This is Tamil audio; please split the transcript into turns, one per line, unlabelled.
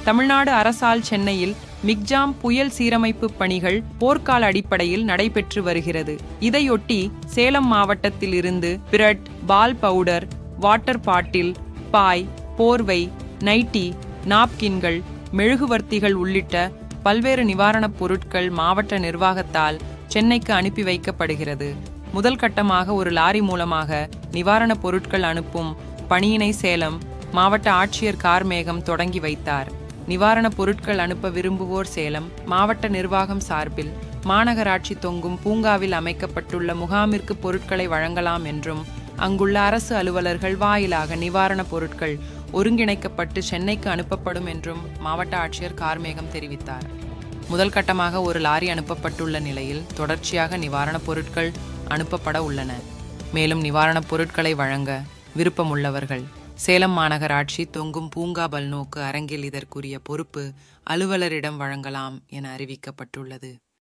தமிழ்நாடு அரசால் சென்னையில் மிக்ஜாம் புயல் சீரமைப்பு பணிகள் போர்க்கால அடிப்படையில் நடைபெற்று வருகிறது இதையொட்டி சேலம் மாவட்டத்தில் இருந்து பிரெட் பால் பவுடர் வாட்டர் பாட்டில் பாய் போர்வை நைட்டி நாப்கின்கள் மெழுகுவர்த்திகள் உள்ளிட்ட பல்வேறு நிவாரணப் பொருட்கள் மாவட்ட நிர்வாகத்தால் சென்னைக்கு அனுப்பி வைக்கப்படுகிறது முதல் கட்டமாக ஒரு லாரி மூலமாக நிவாரணப் பொருட்கள் அனுப்பும் பணியினை சேலம் மாவட்ட ஆட்சியர் கார்மேகம் தொடங்கி வைத்தார் நிவாரணப் பொருட்கள் அனுப்ப விரும்புவோர் சேலம் மாவட்ட நிர்வாகம் சார்பில் மாநகராட்சி தொங்கும் பூங்காவில் அமைக்கப்பட்டுள்ள முகாமிற்கு பொருட்களை வழங்கலாம் என்றும் அங்குள்ள அரசு அலுவலர்கள் வாயிலாக நிவாரணப் பொருட்கள் ஒருங்கிணைக்கப்பட்டு சென்னைக்கு அனுப்பப்படும் என்றும் மாவட்ட ஆட்சியர் கார்மேகம் தெரிவித்தார் முதல் கட்டமாக ஒரு லாரி அனுப்பப்பட்டுள்ள நிலையில் தொடர்ச்சியாக நிவாரணப் பொருட்கள் அனுப்பப்பட உள்ளன மேலும் நிவாரணப் பொருட்களை வழங்க விருப்பமுள்ளவர்கள் சேலம் மாநகராட்சி தொங்கும் பூங்கா பல்நோக்கு அரங்கில் இதற்குரிய பொறுப்பு அலுவலரிடம் வழங்கலாம் என அறிவிக்கப்பட்டுள்ளது